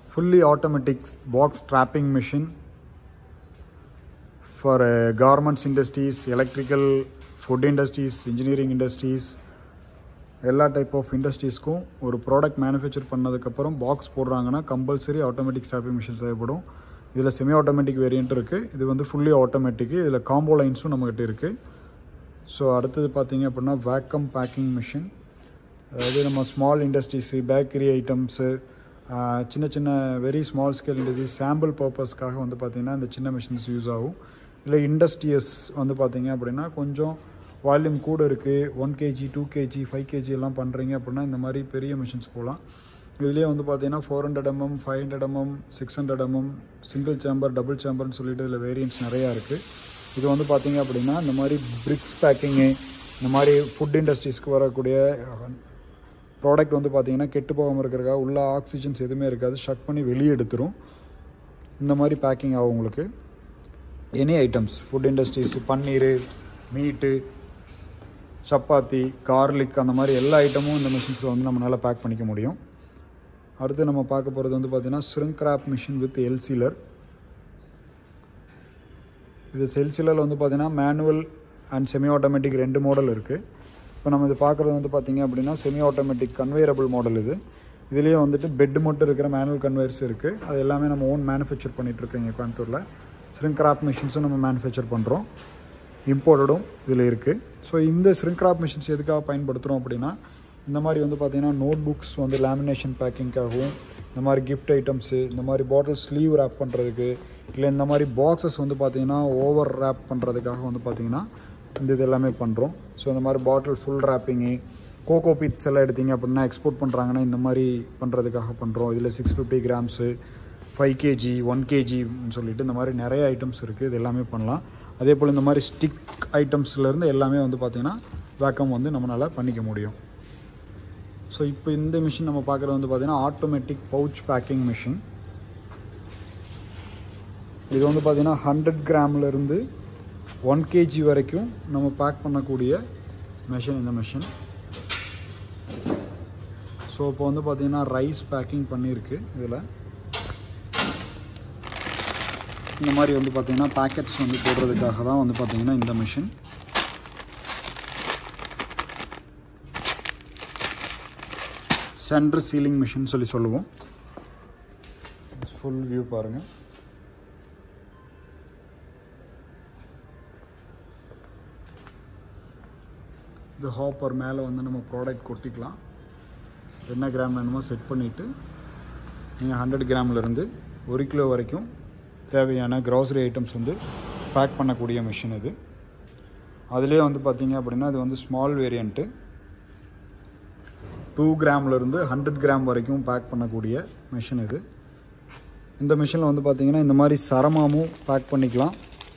fully automatic box trapping machine for uh, garments industries, electrical, food industries, engineering industries, எல்லா type of இண்டஸ்ட்ரீஸ்க்கும் ஒரு product manufacture பண்ணதுக்கப்புறம் box போடுறாங்கன்னா compulsory automatic strapping machine தேவைப்படும் இதில் semi automatic variant இருக்குது இது வந்து ஃபுல்லி ஆட்டோமேட்டிக்கு இதில் காம்போ லைன்ஸும் நம்மக்கிட்ட இருக்குது ஸோ அடுத்தது பார்த்தீங்க அப்படின்னா வேக்கம் பேக்கிங் மிஷின் அதாவது நம்ம ஸ்மால் இண்டஸ்ட்ரீஸு பேக்கரி ஐட்டம்ஸு சின்ன சின்ன very small scale industries sample பர்பஸ்க்காக வந்து பார்த்திங்கன்னா இந்த சின்ன மிஷின்ஸ் யூஸ் ஆகும் இல்லை இண்டஸ்ட்ரியஸ் வந்து பார்த்திங்க அப்படின்னா கொஞ்சம் வால்யூம் கூட இருக்குது one KG two KG five KG எல்லாம் பண்ணுறீங்க அப்படின்னா இந்த மாதிரி பெரிய மிஷின்ஸ் போகலாம் இதுலேயே வந்து பார்த்தீங்கன்னா four hundred MM five hundred MM six hundred MM single chamber double சேம்பர்னு சொல்லிட்டு இதில் வேரியன்ட்ஸ் நிறையா இருக்குது இது வந்து பார்த்தீங்க அப்படின்னா இந்த மாதிரி பிரிக்ஸ் பேக்கிங்கு இந்த மாதிரி ஃபுட் இண்டஸ்ட்ரீஸ்க்கு வரக்கூடிய ப்ராடக்ட் வந்து பார்த்தீங்கன்னா கெட்டு போகாமல் இருக்கிறக்காக உள்ள ஆக்சிஜன்ஸ் எதுவுமே இருக்காது ஷக் பண்ணி வெளியே எடுத்துரும் இந்த மாதிரி பேக்கிங் ஆகும் உங்களுக்கு any items food industries paneer meat chapati garlic அந்த மாதிரி எல்லா ஐட்டமும் இந்த மிஷின்ஸில் வந்து நம்மளால் பேக் பண்ணிக்க முடியும் அடுத்து நம்ம பார்க்க போகிறது வந்து பார்த்திங்கன்னா shrink wrap machine with L sealer இது செல் சீலரில் வந்து பார்த்திங்கன்னா மேனுவல் அண்ட் செமி ஆட்டோமேட்டிக் ரெண்டு மாடல் இருக்குது இப்போ நம்ம இது பார்க்குறது வந்து பார்த்திங்க அப்படின்னா செமி ஆட்டோமேட்டிக் கன்வேயரபிள் மாடல் இது இதுலேயே வந்துட்டு பெட் மட்டும் இருக்கிற மேனுவல் கன்வேயர்ஸ் இருக்குது அது எல்லாமே நம்ம ஓன் மேனுஃபேக்சர் பண்ணிகிட்ருக்கோம் இங்கே கோயம்புத்தூரில் ஸ்ரிங்க் ராப் மிஷின்ஸும் நம்ம மேனுஃபேக்சர் பண்ணுறோம் இம்போர்ட்டடும் இதில் இருக்குது ஸோ இந்த ஸ்ரிங்க்ராப் மிஷின்ஸ் எதுக்காக பயன்படுத்துகிறோம் அப்படின்னா இந்த மாதிரி வந்து பார்த்திங்கன்னா நோட் புக்ஸ் வந்து லேமினேஷன் பேக்கிங்காகவும் இந்த மாதிரி கிஃப்ட் ஐட்டம்ஸு இந்த மாதிரி பாட்டில் ஸ்லீவ் ரேப் பண்ணுறதுக்கு இல்லை இந்த மாதிரி பாக்ஸஸ் வந்து பார்த்திங்கன்னா ஓவர் ரேப் பண்ணுறதுக்காக வந்து பார்த்திங்கன்னா இந்த இது எல்லாமே பண்ணுறோம் ஸோ இந்த மாதிரி bottle full wrapping coco peats எல்லாம் எடுத்தீங்க அப்படின்னா எக்ஸ்போர்ட் பண்ணுறாங்கன்னா இந்த மாதிரி பண்ணுறதுக்காக பண்ணுறோம் இதில் six fifty grams five KG one கேஜின்னு சொல்லிட்டு இந்த மாதிரி நிறைய ஐட்டம்ஸ் இருக்குது இது எல்லாமே பண்ணலாம் அதே போல் இந்த மாதிரி ஸ்டிக் ஐட்டம்ஸ்லேருந்து எல்லாமே வந்து பார்த்திங்கன்னா வேக்கம் வந்து நம்மளால் பண்ணிக்க முடியும் ஸோ இப்போ இந்த மிஷின் நம்ம பார்க்குறது வந்து பார்த்திங்கன்னா ஆட்டோமேட்டிக் பவுச் பேக்கிங் மிஷின் இது வந்து பார்த்திங்கன்னா ஹண்ட்ரட் கிராம்லேருந்து ஒன் கேஜி வரைக்கும் நம்ம பேக் பண்ணக்கூடிய மிஷின் இந்த மிஷின் ஸோ இப்போ வந்து பார்த்திங்கன்னா ரைஸ் பேக்கிங் பண்ணியிருக்கு இதில் இந்த மாதிரி வந்து பார்த்திங்கன்னா பேக்கெட்ஸ் வந்து போடுறதுக்காக தான் வந்து பார்த்திங்கன்னா இந்த மிஷின் சென்டர் சீலிங் மிஷின் சொல்லி சொல்லுவோம் ஃபுல் வியூ பாருங்கள் இந்த ஹாப்பர் மேலே வந்து நம்ம ப்ராடக்ட் கொட்டிக்கலாம் என்ன கிராம் வேணுமோ செட் பண்ணிவிட்டு நீங்கள் ஹண்ட்ரட் கிராம்லேருந்து ஒரு கிலோ வரைக்கும் தேவையான க்ராசரி ஐட்டம்ஸ் வந்து பேக் பண்ணக்கூடிய மிஷின் இது அதுலேயே வந்து பார்த்தீங்க அப்படின்னா இது வந்து ஸ்மால் வேரியண்ட்டு டூ கிராம்லேருந்து ஹண்ட்ரட் கிராம் வரைக்கும் பேக் பண்ணக்கூடிய மிஷின் இது இந்த மிஷினில் வந்து பார்த்தீங்கன்னா இந்த மாதிரி சரமாகவும் பேக் பண்ணிக்கலாம்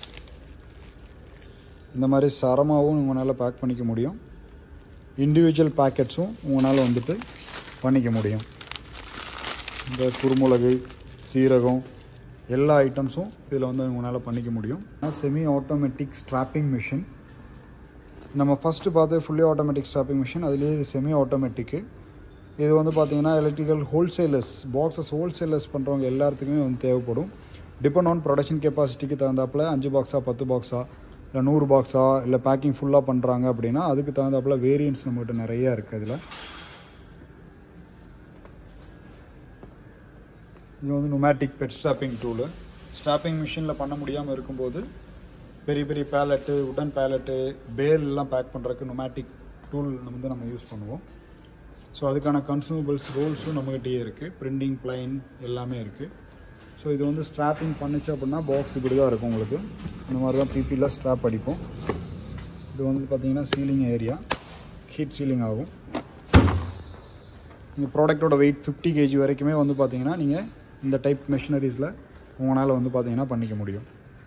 இந்த மாதிரி சரமாகவும் உங்களால் பேக் பண்ணிக்க முடியும் இண்டிவிஜுவல் பேக்கெட்ஸும் உங்களால் வந்துட்டு பண்ணிக்க முடியும் இந்த குருமிளகு சீரகம் எல்லா ஐட்டம்ஸும் இதில் வந்து உங்களால் பண்ணிக்க முடியும் செமி ஆட்டோமேட்டிக் ஸ்ட்ராப்பிங் மிஷின் நம்ம ஃபஸ்ட்டு பார்த்து ஃபுல்லி ஆட்டோமேட்டிக் ஸ்ட்ராப்பிங் மிஷின் அதுலேயே இது செமி ஆட்டோமேட்டிக்கு இது வந்து பார்த்திங்கன்னா எலக்ட்ரிக்கல் ஹோல்சேலர்ஸ் பாக்ஸஸ் ஹோல்சேலர்ஸ் பண்ணுறவங்க எல்லாத்துக்குமே வந்து தேவைப்படும் டிபெண்ட் ஆன் ப்ரொடக்ஷன் கெப்பாசிட்டிக்கு தகுந்தாப்பில் அஞ்சு பாக்ஸா பத்து பாக்ஸா இல்லை நூறு பாக்ஸா இல்லை பேக்கிங் ஃபுல்லாக பண்ணுறாங்க அப்படின்னா அதுக்கு தகுந்தாப்பில் வேரியன்ஸ் நம்மகிட்ட நிறையா இருக்குது அதில் இது வந்து pneumatic PET strapping tool strapping மிஷினில் பண்ண முடியாமல் இருக்கும்போது பெரிய பெரிய பேலட்டு உடன் பேலட்டு பேல்லாம் பேக் பண்ணுறதுக்கு நொமேட்டிக் டூல் வந்து நம்ம யூஸ் பண்ணுவோம் ஸோ அதுக்கான கன்சூமபிள்ஸ் ரோல்ஸும் நம்மகிட்டயே இருக்குது பிரிண்டிங் பிளைன் எல்லாமே இருக்குது ஸோ இது வந்து ஸ்ட்ராப்பிங் பண்ணிச்சு அப்படின்னா பாக்ஸ் இப்படி தான் இருக்கும் உங்களுக்கு இந்த மாதிரி தான் பிபியில் ஸ்ட்ராப் அடிப்போம் இது வந்து பார்த்தீங்கன்னா சீலிங் ஏரியா ஹீட் சீலிங் ஆகும் இந்த ப்ராடக்ட்டோட வெயிட் ஃபிஃப்டி கேஜி வரைக்குமே வந்து பார்த்தீங்கன்னா நீங்கள் இந்த டைப் மிஷினரிஸில் உங்களால் வந்து பார்த்தீங்கன்னா பண்ணிக்க முடியும்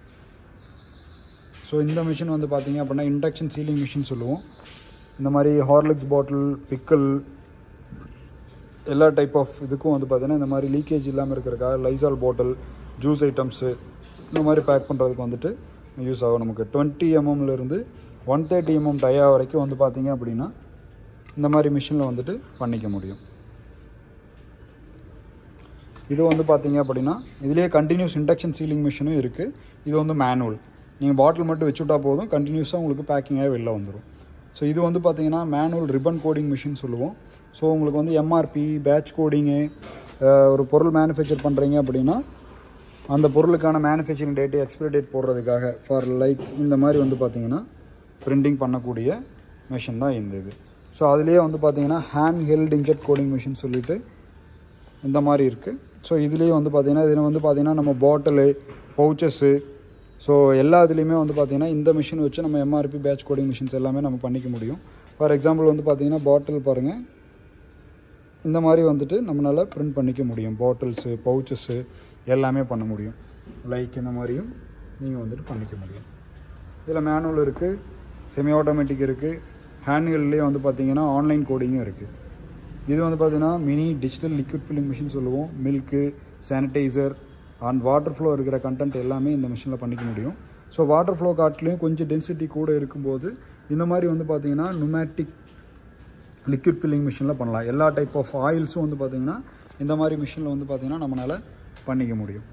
ஸோ இந்த மிஷின் வந்து பார்த்தீங்க அப்படின்னா இண்டக்ஷன் சீலிங் மிஷின் சொல்லுவோம் இந்த மாதிரி ஹார்லிக்ஸ் பாட்டில் பிக்கல் எல்லா டைப் ஆஃப் இதுக்கும் வந்து பார்த்தீங்கன்னா இந்த மாதிரி லீக்கேஜ் இல்லாமல் இருக்கிறக்காக லைசால் பாட்டில் ஜூஸ் ஐட்டம்ஸு இந்த மாதிரி பேக் பண்ணுறதுக்கு வந்துட்டு யூஸ் ஆகும் நமக்கு டுவெண்ட்டி எம்எம்லேருந்து ஒன் தேர்ட்டி எம்எம் டயா வரைக்கும் வந்து பார்த்தீங்க அப்படின்னா இந்த மாதிரி மிஷினில் வந்துட்டு பண்ணிக்க முடியும் இது வந்து பார்த்தீங்க அப்படின்னா இதுலேயே கண்டினியூஸ் இண்டக்ஷன் சீலிங் மிஷினும் இருக்குது இது வந்து மேனுவல் நீங்கள் பாட்டில் மட்டும் வச்சுட்டா போதும் கண்டினியூஸாக உங்களுக்கு பேக்கிங்காக வெளில வந்துடும் ஸோ இது வந்து பார்த்தீங்கன்னா மேனுவல் ரிப்பன் கோடிங் மிஷின் சொல்லுவோம் ஸோ உங்களுக்கு வந்து எம்ஆர்பி பேட்ச் கோடிங்கு ஒரு பொருள் மேனுஃபேக்சர் பண்ணுறீங்க அப்படின்னா அந்த பொருளுக்கான மேனுஃபேக்சரிங் டேட்டு எக்ஸ்பிரி டேட் போடுறதுக்காக ஃபார் லைக் இந்த மாதிரி வந்து பார்த்தீங்கன்னா பிரிண்டிங் பண்ணக்கூடிய மிஷின் தான் இந்த இது ஸோ அதுலேயே வந்து பார்த்தீங்கன்னா hand held inject coding machine சொல்லிட்டு இந்த மாதிரி இருக்குது ஸோ இதுலேயே வந்து பார்த்தீங்கன்னா இதில் வந்து பார்த்தீங்கன்னா நம்ம பாட்டிலு பவுச்சஸ்ஸு ஸோ எல்லா இதுலேயுமே வந்து பார்த்தீங்கன்னா இந்த மிஷின் வச்சு நம்ம எம்ஆர்பி பேட்ச் கோடிங் மிஷின்ஸ் எல்லாமே நம்ம பண்ணிக்க முடியும் ஃபார் எக்ஸாம்பிள் வந்து பார்த்தீங்கன்னா பாட்டில் பாருங்கள் இந்த மாதிரி வந்துட்டு நம்மளால் பிரிண்ட் பண்ணிக்க முடியும் பாட்டில்ஸு பவுச்சஸ்ஸு எல்லாமே பண்ண முடியும் லைக் இந்த மாதிரியும் நீங்கள் வந்துட்டு பண்ணிக்க முடியும் இதில் மேனுவல் இருக்குது செமி ஆட்டோமேட்டிக் இருக்குது ஹேண்ட்கள்லேயே வந்து பார்த்தீங்கன்னா ஆன்லைன் கோடிங்கும் இருக்குது இது வந்து பார்த்தீங்கன்னா mini digital liquid filling machine சொல்லுவோம் milk sanitizer and water flow இருக்கிற கண்டென்ட் எல்லாமே இந்த மிஷினில் பண்ணிக்க முடியும் ஸோ வாட்டர் ஃப்ளோ காட்டிலையும் கொஞ்சம் டென்சிட்டி கூட இருக்கும்போது இந்த மாதிரி வந்து பார்த்தீங்கன்னா நுமேட்டிக் லிக்விட் ஃபில்லிங் மிஷினில் பண்ணலாம் எல்லா டைப் ஆஃப் ஆயில்ஸும் வந்து பார்த்தீங்கன்னா இந்த மாதிரி மிஷினில் வந்து பார்த்தீங்கன்னா நம்மளால் பண்ணிக்க முடியும்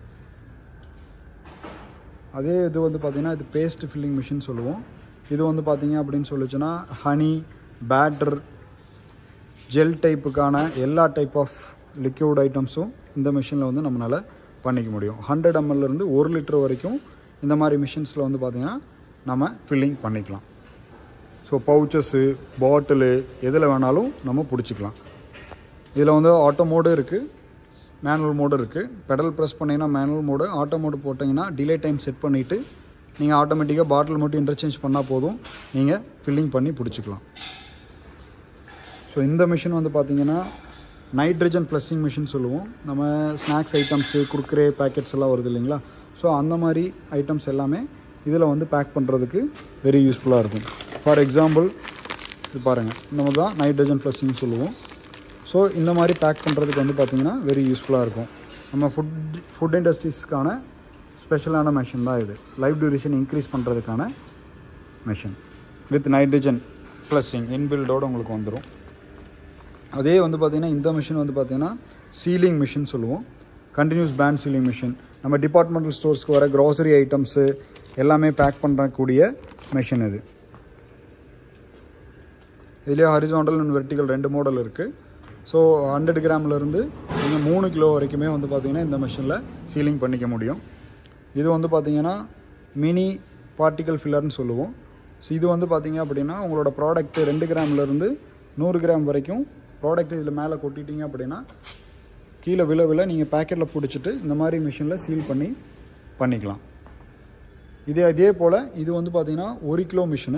அதே இது வந்து பார்த்தீங்கன்னா இது பேஸ்ட் ஃபில்லிங் மிஷின் சொல்லுவோம் இது வந்து பார்த்தீங்க அப்படின்னு சொல்லிச்சுன்னா ஹனி பேட்டர் ஜெல் டைப்புக்கான எல்லா டைப் ஆஃப் லிக்யூட் ஐட்டம்ஸும் இந்த மிஷினில் வந்து நம்மளால் பண்ணிக்க முடியும் ஹண்ட்ரட் இருந்து ஒரு லிட்டர் வரைக்கும் இந்த மாதிரி மிஷின்ஸில் வந்து பார்த்திங்கன்னா நம்ம ஃபில்லிங் பண்ணிக்கலாம் ஸோ பவுச்சஸ்ஸு பாட்டிலு எதில் வேணாலும் நம்ம பிடிச்சிக்கலாம் இதில் வந்து ஆட்டோ மோடு இருக்குது மேனுவல் மோடு இருக்குது பெடல் ப்ரெஸ் பண்ணிங்கன்னா மேனுவல் மோடு ஆட்டோ மோடு போட்டிங்கன்னா டிலே டைம் செட் பண்ணிவிட்டு நீங்கள் ஆட்டோமேட்டிக்காக பாட்டில் மட்டும் இன்டர்சேஞ்ச் பண்ணால் போதும் நீங்கள் ஃபில்லிங் பண்ணி பிடிச்சிக்கலாம் ஸோ இந்த மிஷின் வந்து பார்த்தீங்கன்னா நைட்ரஜன் ஃப்ளஷிங் மிஷின் சொல்லுவோம் நம்ம ஸ்நாக்ஸ் ஐட்டம்ஸு குர்குரே பேக்கெட்ஸ் எல்லாம் வருது இல்லைங்களா ஸோ அந்த மாதிரி ஐட்டம்ஸ் எல்லாமே இதில் வந்து பேக் பண்ணுறதுக்கு வெரி யூஸ்ஃபுல்லாக இருக்கும் ஃபார் எக்ஸாம்பிள் இது பாருங்கள் இந்த மாதிரி தான் நைட்ரஜன் ஃப்ளஷிங் சொல்லுவோம் ஸோ இந்த மாதிரி பேக் பண்ணுறதுக்கு வந்து பார்த்திங்கன்னா வெரி யூஸ்ஃபுல்லாக இருக்கும் நம்ம ஃபுட் ஃபுட் இண்டஸ்ட்ரீஸ்க்கான ஸ்பெஷலான மிஷின் தான் இது லைஃப் டியூரேஷன் இன்க்ரீஸ் பண்ணுறதுக்கான மிஷின் வித் நைட்ரஜன் ஃப்ளஷிங் இன்பில்டோடு உங்களுக்கு வந்துடும் அதே வந்து பார்த்திங்கன்னா இந்த மிஷின் வந்து பார்த்திங்கன்னா சீலிங் மிஷின் சொல்லுவோம் கண்டினியூஸ் பேண்ட் சீலிங் மிஷின் நம்ம டிபார்ட்மெண்டல் ஸ்டோர்ஸ்க்கு வர க்ராசரி ஐட்டம்ஸு எல்லாமே பேக் பண்ணக்கூடிய மிஷின் இது இதுலேயே ஹரிசாண்டல் அண்ட் வெர்டிகல் ரெண்டு மாடல் இருக்குது ஸோ ஹண்ட்ரட் கிராம்லேருந்து நீங்கள் மூணு கிலோ வரைக்குமே வந்து பார்த்திங்கன்னா இந்த மிஷினில் சீலிங் பண்ணிக்க முடியும் இது வந்து பார்த்திங்கன்னா மினி பார்ட்டிக்கல் ஃபில்லர்னு சொல்லுவோம் ஸோ இது வந்து பார்த்திங்க அப்படின்னா உங்களோட ப்ராடக்ட் ரெண்டு கிராம்லேருந்து நூறு கிராம் வரைக்கும் ப்ராடக்ட் இதில் மேலே கொட்டிட்டீங்க அப்படின்னா கீழே விழ விழ நீங்கள் பேக்கெட்டில் பிடிச்சிட்டு இந்த மாதிரி மிஷினில் சீல் பண்ணி பண்ணிக்கலாம் இதே இதே போல் இது வந்து பார்த்திங்கன்னா ஒரு கிலோ மிஷினு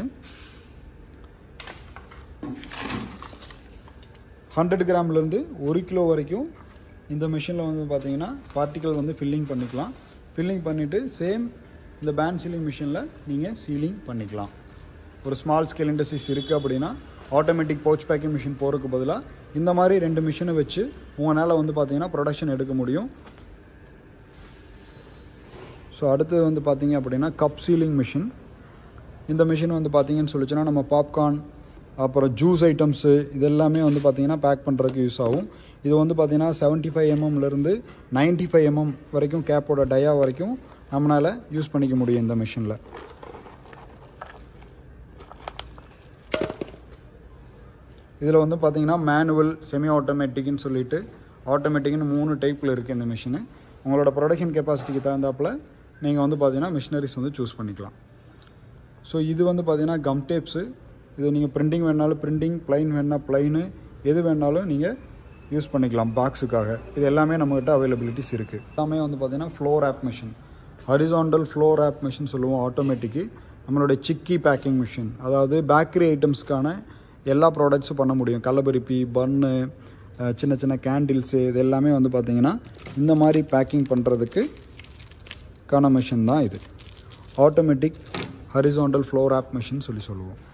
ஹண்ட்ரட் கிராம்லேருந்து ஒரு கிலோ வரைக்கும் இந்த மிஷினில் வந்து பார்த்தீங்கன்னா பார்ட்டிக்கல் வந்து ஃபில்லிங் பண்ணிக்கலாம் ஃபில்லிங் பண்ணிவிட்டு சேம் இந்த பேண்ட் சீலிங் மிஷினில் நீங்கள் சீலிங் பண்ணிக்கலாம் ஒரு ஸ்மால் ஸ்கேல் இண்டஸ்ட்ரீஸ் இருக்குது அப்படின்னா ஆட்டோமேட்டிக் பவுச் பேக்கிங் மிஷின் போகிறதுக்கு பதிலாக இந்த மாதிரி ரெண்டு மிஷினை வச்சு உங்களால் வந்து பார்த்தீங்கன்னா ப்ரொடக்ஷன் எடுக்க முடியும் ஸோ அடுத்தது வந்து பார்த்தீங்க அப்படின்னா கப் சீலிங் மிஷின் இந்த மிஷின் வந்து பார்த்தீங்கன்னு சொல்லிச்சுன்னா நம்ம பாப்கார்ன் அப்புறம் ஜூஸ் ஐட்டம்ஸு இது எல்லாமே வந்து பார்த்தீங்கன்னா பேக் பண்ணுறதுக்கு யூஸ் ஆகும் இது வந்து பார்த்தீங்கன்னா செவன்ட்டி ஃபைவ் எம்எம்லேருந்து நைன்ட்டி ஃபைவ் எம்எம் வரைக்கும் கேப்போட டயா வரைக்கும் நம்மளால் யூஸ் பண்ணிக்க முடியும் இந்த மிஷினில் இதில் வந்து பார்த்தீங்கன்னா மேனுவல் செமி ஆட்டோமேட்டிக்னு சொல்லிட்டு ஆட்டோமேட்டிக்னு மூணு டைப்பில் இருக்குது இந்த மிஷினு உங்களோட ப்ரொடக்ஷன் கெப்பாசிட்டிக்கு தகுந்தாப்பில் நீங்கள் வந்து பார்த்தீங்கன்னா மிஷினரிஸ் வந்து சூஸ் பண்ணிக்கலாம் ஸோ இது வந்து பார்த்தீங்கன்னா கம் டேப்ஸு இது நீங்கள் பிரிண்டிங் வேணாலும் பிரிண்டிங் ப்ளைன் வேணால் ப்ளைனு எது வேணாலும் நீங்கள் யூஸ் பண்ணிக்கலாம் பாக்ஸுக்காக இது எல்லாமே நம்மகிட்ட அவைலபிலிட்டிஸ் இருக்குது எல்லாமே வந்து பார்த்தீங்கன்னா flow wrap machine horizontal flow wrap machine சொல்லுவோம் ஆட்டோமேட்டிக்கு நம்மளுடைய சிக்கி பேக்கிங் மிஷின் அதாவது பேக்கரி ஐட்டம்ஸ்க்கான எல்லா ப்ராடக்ட்ஸும் பண்ண முடியும் கள்ளபருப்பி பன்னு சின்ன சின்ன கேண்டில்ஸு இது எல்லாமே வந்து பார்த்திங்கன்னா இந்த மாதிரி பேக்கிங் பண்ணுறதுக்கு கான மிஷின் தான் இது automatic horizontal flow wrap machine சொல்லி சொல்லுவோம்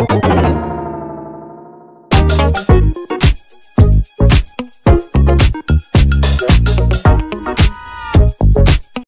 Thank